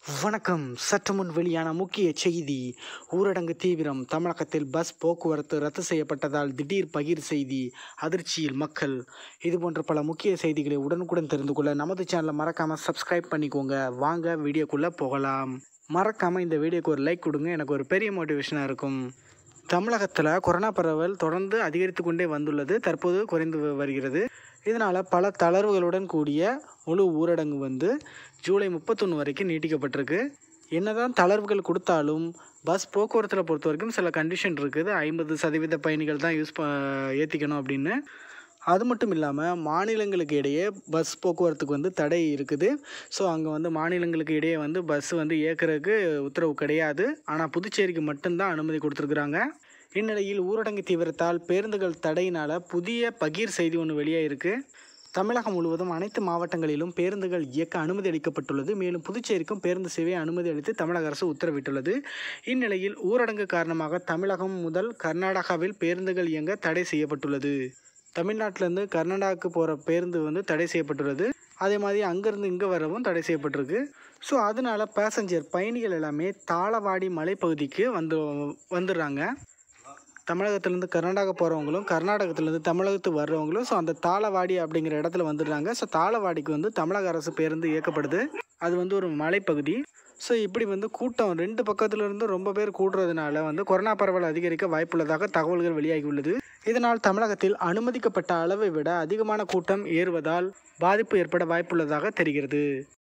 வணக்கம் சற்று முன் வெளியான முக்கிய செய்தி ஊரடங்கு தீவிரம் தமிழகத்தில் பஸ் போக்குவரத்து ரத்து செய்யப்பட்டதால் திடீர் பகிர் செய்தி அதிர்ச்சியில் மக்கள் இது போன்ற பல முக்கிய செய்திகளை உடனுக்குடன் தெரிந்து கொள்ள நமது சேனலை மறக்காமல் சப்ஸ்கிரைப் பண்ணிக்கோங்க வாங்க வீடியோக்குள்ளே போகலாம் மறக்காமல் இந்த வீடியோக்கு ஒரு லைக் கொடுங்க எனக்கு ஒரு பெரிய மோட்டிவேஷனாக இருக்கும் தமிழகத்தில் கொரோனா பரவல் தொடர்ந்து அதிகரித்து கொண்டே வந்துள்ளது தற்போது குறைந்து வ- வருகிறது இதனால் பல தளர்வுகளுடன் கூடிய முழு ஊரடங்கு வந்து ஜூலை முப்பத்தொன்று வரைக்கும் நீட்டிக்கப்பட்டிருக்கு என்னதான் தளர்வுகள் கொடுத்தாலும் பஸ் போக்குவரத்தில் பொறுத்த வரைக்கும் சில கண்டிஷன் இருக்குது ஐம்பது சதவீத பயணிகள் தான் யூஸ் ப ஏற்றிக்கணும் அப்படின்னு அது மட்டும் இல்லாமல் மாநிலங்களுக்கு இடையே பஸ் போக்குவரத்துக்கு வந்து தடை இருக்குது ஸோ அங்கே வந்து மாநிலங்களுக்கு இடையே வந்து பஸ் வந்து இயக்குறதுக்கு உத்தரவு கிடையாது ஆனால் புதுச்சேரிக்கு மட்டும்தான் அனுமதி கொடுத்துருக்குறாங்க இந்நிலையில் ஊரடங்கு தீவிரத்தால் பேருந்துகள் தடையினால் புதிய பகீர் செய்தி ஒன்று வெளியாயிருக்கு தமிழகம் முழுவதும் அனைத்து மாவட்டங்களிலும் பேருந்துகள் இயக்க அனுமதி அளிக்கப்பட்டுள்ளது மேலும் புதுச்சேரிக்கும் பேருந்து சேவை அனுமதி அளித்து தமிழக அரசு உத்தரவிட்டுள்ளது இந்நிலையில் ஊரடங்கு காரணமாக தமிழகம் முதல் கர்நாடகாவில் பேருந்துகள் இயங்க தடை செய்யப்பட்டுள்ளது தமிழ்நாட்டிலேருந்து கர்நாடகாவுக்கு போகிற பேருந்து வந்து தடை செய்யப்பட்டுள்ளது அதே மாதிரி அங்கேருந்து இங்கே வரவும் தடை செய்யப்பட்டிருக்கு ஸோ அதனால பேசஞ்சர் பயணிகள் எல்லாமே தாளவாடி மலைப்பகுதிக்கு வந்து வந்துடுறாங்க தமிழகத்திலேருந்து கர்நாடகா போகிறவங்களும் கர்நாடகத்திலேருந்து தமிழகத்துக்கு வர்றவங்களும் ஸோ அந்த தாளவாடி அப்படிங்கிற இடத்துல வந்துடுறாங்க ஸோ தாளவாடிக்கு வந்து தமிழக அரசு பேருந்து இயக்கப்படுது அது வந்து ஒரு மலைப்பகுதி ஸோ இப்படி வந்து கூட்டம் ரெண்டு பக்கத்துல இருந்து ரொம்ப பேர் கூடுறதுனால வந்து கொரோனா பரவல் அதிகரிக்க வாய்ப்புள்ளதாக தகவல்கள் வெளியாகியுள்ளது இதனால் தமிழகத்தில் அனுமதிக்கப்பட்ட அளவை விட அதிகமான கூட்டம் ஏறுவதால் பாதிப்பு ஏற்பட வாய்ப்புள்ளதாக தெரிகிறது